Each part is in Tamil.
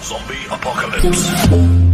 Zombie apocalypse.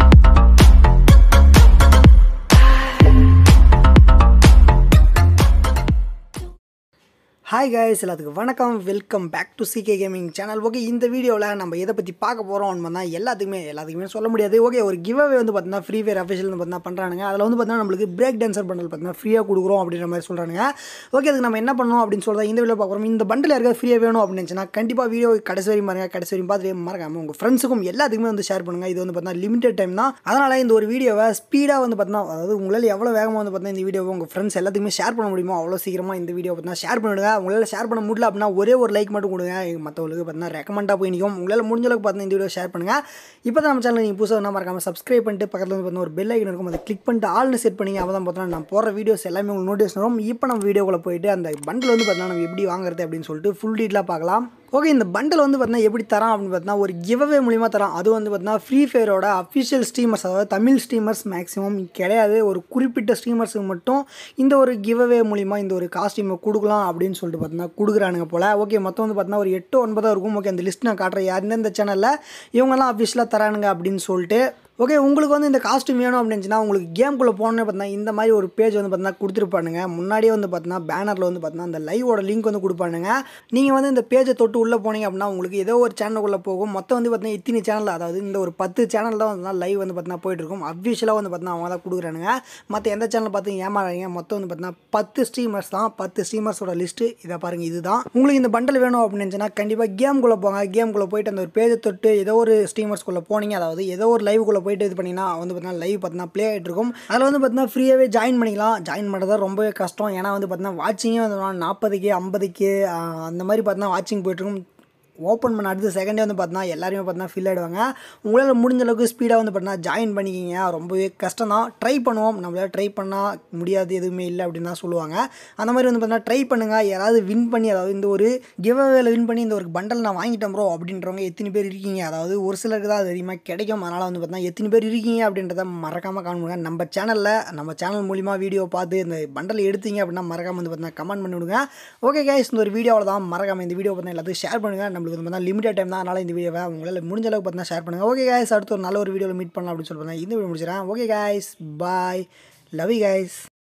ஹாய் guys எல்லாத்துக்கும் வணக்கம் welcome back to CK gaming channel okay இந்த வீடியோவில் நம்ம எதை பற்றி பார்க்க போகிறோம் தான் எல்லாத்துக்குமே எல்லாத்துக்குமே சொல்ல முடியாது ஓகே ஒரு கிவ்அவே வந்து பார்த்தீங்கன்னா ஃப்ரீ ஃபயர் அஃபிஷியல் வந்து பார்த்தீங்கன்னா பண்ணுறானுங்க அதில் வந்து பார்த்தீங்கன்னா நம்மளுக்கு பிரேக் டான்சர் பண்டல் பார்த்தீங்கன்னா ஃப்ரீயாக கொடுக்குறோம் அப்படின்ற மாதிரி சொல்கிறானுங்க ஓகே அதுக்கு நம்ம என்ன பண்ணணும் அப்படின்னு சொல்கிறத இந்த வீடியோ பார்க்குறோம் இந்த பண்டில் இருக்க ஃப்ரீயாக வேணும் அப்படின்னு நினச்சினா கண்டிப்பாக வீடியோ கடைசி வரையும் பாருங்க கடைசி வரையும் பார்த்துட்டு மறக்காம உங்கள் ஃப்ரெண்ட்ஸுக்கும் எல்லாத்துக்குமே வந்து ஷேர் பண்ணுங்கள் இது வந்து பார்த்தீங்கன்னா லிமிடெட் டைம் தான் அதனால் இந்த ஒரு வீடியோவை ஸ்பீடாக வந்து பார்த்தீங்கன்னா அதாவது உங்களால் எவ்வளோ வேகமாக வந்து பார்த்தீங்கன்னா இந்த வீடியோவை உங்கள் ஃப்ரெண்ட்ஸ் எல்லாத்துக்குமே ஷேர் பண்ண முடியுமோ அவ்வளோ சீக்கிரமாக இந்த வீடியோ பார்த்தீங்கன்னா ஷேர் பண்ணிவிடுங்க உங்களால் ஷேர் பண்ண முடியல அப்படின்னா ஒரே ஒரு லைக் மட்டும் கொடுங்க மற்றவங்களுக்கு பார்த்தீங்கன்னா ரெக்கமெண்டாக போய் நிற்கும் உங்களால் முடிஞ்ச அளவுக்கு பார்த்தீங்கன்னா இந்த வீடியோ ஷேர் பண்ணுங்கள் இப்போ தான் நம்ம சேனல் நீங்கள் புதுசாக என்ன மறக்காம சப்ஸ்கிரைப் பண்ணிட்டு பக்கத்தில் வந்து பார்த்தீங்கன்னா ஒரு பெல் ஐக்கன் இருக்கும் அதை கிளிக் பண்ணிட்டு ஆள்னு செட் பண்ணி அப்போ தான் பார்த்தீங்கன்னா நான் போகிற வீடியோஸ் எல்லாமே உங்களுக்கு நோட்டீஸ் வரும் இப்போ நம்ம வீடியோக்குள்ளே போயிட்டு அந்த பண்டில் வந்து பார்த்தீங்கன்னா நம்ம எப்படி வாங்குறது அப்படின்னு சொல்லிட்டு ஃபுல் டீட்டெயிலாக பார்க்கலாம் ஓகே இந்த பண்டில் வந்து பார்த்தீங்கன்னா எப்படி தரான் அப்படின்னு பார்த்தீங்கன்னா ஒரு கிவ்அவே மூலிமா தரான் அது வந்து பார்த்தீங்கன்னா ஃப்ரீ ஃபயரோட அஃபிஷியல் ஸ்ட்ரீமர்ஸ் அதாவது தமிழ் ஸ்ட்ரீமர்ஸ் மேக்ஸிமம் கிடையாது ஒரு குறிப்பிட்ட ஸ்ட்ரீமர்ஸுக்கு மட்டும் இந்த ஒரு கிவ்அவே மூலிமா இந்த ஒரு காஸ்டியூமை கொடுக்கலாம் அப்படின்னு சொல்லிட்டு பார்த்தீங்கன்னா கொடுக்குறானுங்க போல் ஓகே மொத்தம் வந்து பார்த்தீங்கன்னா ஒரு எட்டு ஒன்பதாக இருக்கும் ஓகே அந்த லிஸ்ட் நான் காட்டுறேன் யார் இந்த சேனலில் இவங்கெல்லாம் அஃபிஷியலாக தரானுங்க அப்படின்னு சொல்லிட்டு ஓகே உங்களுக்கு வந்து இந்த காஸ்ட்யூம் வேணும் அப்படின்னு இருந்துச்சுன்னா உங்களுக்கு கேம்குள்ளே போனோன்னே பார்த்தீங்கன்னா இந்த மாதிரி ஒரு பேஜ் வந்து பார்த்தீங்கன்னா கொடுத்துருப்பானுங்க முன்னாடியே வந்து பார்த்தீங்கன்னா பேனரில் வந்து பார்த்தீங்கன்னா அந்த லைவோட லிங்க் வந்து கொடுப்பானுங்க நீங்கள் வந்து இந்த பேஜை தொட்டு உள்ளே போனீங்க அப்படின்னா உங்களுக்கு ஏதோ ஒரு சேனலுக்குள்ளே போகும் மொத்தம் வந்து பார்த்தீங்கன்னா இத்தனை சேனல் அதாவது இந்த ஒரு பத்து சேனல் தான் வந்து லைவ் வந்து பார்த்தீங்கன்னா போயிட்டு இருக்கும் அஃபிஷியலாக வந்து பார்த்தீங்கன்னா அவங்க தான் கொடுக்குறானுங்க மற்ற எந்த சேனல் பார்த்து ஏமாறாங்க மொத்தம் வந்து பார்த்தீங்கன்னா பத்து ஸ்ட்ரீமர்ஸ் தான் பத்து ஸ்ட்ரீமர்ஸோட லிஸ்ட்டு இதை பாருங்கள் இதுதான் உங்களுக்கு இந்த பண்டல் வேணும் அப்படின்னு இருந்துச்சுன்னா கண்டிப்பாக கேம்குள்ளே போங்க கேம்குள்ளே போயிட்டு அந்த ஒரு பேஜை தொட்டு ஏதோ ஒரு ஸ்ட்ரீமர்ஸ்குள்ளே போனீங்க அதாவது ஏதோ ஒரு லைவுக்குள்ளே போயிட்டு இது பண்ணிங்கன்னா வந்து பார்த்தீங்கன்னா லைவ் பார்த்தீங்கன்னா ப்ளே ஆகிட்டு இருக்கும் அதில் வந்து பார்த்தீங்கன்னா ஃப்ரீயாகவே ஜாயின் பண்ணிக்கலாம் ஜாயின் பண்ணுறது ரொம்பவே கஷ்டம் ஏன்னா வந்து பார்த்தீங்கன்னா வாட்சிங்கே வந்து நாற்பதுக்கு ஐம்பதுக்கு அந்த மாதிரி பார்த்தீங்கன்னா வாட்சிங் போயிட்டுருக்கும் ஓப்பன் பண்ண அடுத்த செகண்டே வந்து பார்த்தீங்கன்னா எல்லாருமே பார்த்தீங்கன்னா ஃபில் ஆகிடுவாங்க உங்களால் முடிஞ்ச அளவுக்கு ஸ்பீடாக வந்து பார்த்தீங்கன்னா ஜாயின் பண்ணிக்கிங்க ரொம்பவே கஷ்டம் தான் ட்ரை பண்ணுவோம் நம்மளால் ட்ரை பண்ணால் முடியாது எதுவுமே இல்லை அப்படின்னு தான் சொல்லுவாங்க அந்த மாதிரி வந்து பார்த்தீங்கன்னா ட்ரை பண்ணுங்கள் யாராவது வின் பண்ணி அதாவது இந்த ஒரு கிவ்அவேல வின் பண்ணி இந்த ஒரு பண்டல் நான் வாங்கிட்டேன் ப்ரோ அப்படின்றவங்க எத்தனை பேர் இருக்கீங்க அதாவது ஒரு சிலருக்கு தான் அது அதிகமாக கிடைக்கும் அதனால் வந்து பார்த்தீங்கன்னா எத்தனை பேர் இருக்கீங்க அப்படின்றத மறக்காமல் காணுங்க நம்ம சேனலில் நம்ம சேனல் மூலிமா வீடியோ பார்த்து இந்த பண்டல் எடுத்தீங்க அப்படின்னா மறக்காமல் வந்து பார்த்தீங்கன்னா கமெண்ட் பண்ணி விடுங்க ஓகே கைஸ் இந்த ஒரு வீடியோவில் தான் மறக்காமல் இந்த வீடியோ பார்த்தீங்கன்னா எல்லாத்துக்கும் ஷேர் பண்ணுங்கள் நம்மளுக்கு வந்து பார்த்தீங்கன்னா லிமிடெட் டைம் தான் அதனால் இந்த வீடியோவை உங்களால் முடிஞ்ச அளவுக்கு பார்த்தீங்கன்னா ஷேர் பண்ணுங்கள் ஓகே கைஸ் அடுத்து ஒரு நல்ல ஒரு வீடியோவில் மீட் பண்ணலாம் அப்படின்னு சொல்லி பார்த்தீங்கன்னா இந்த வீடியோ முடிச்சிடறேன் okay guys bye love you guys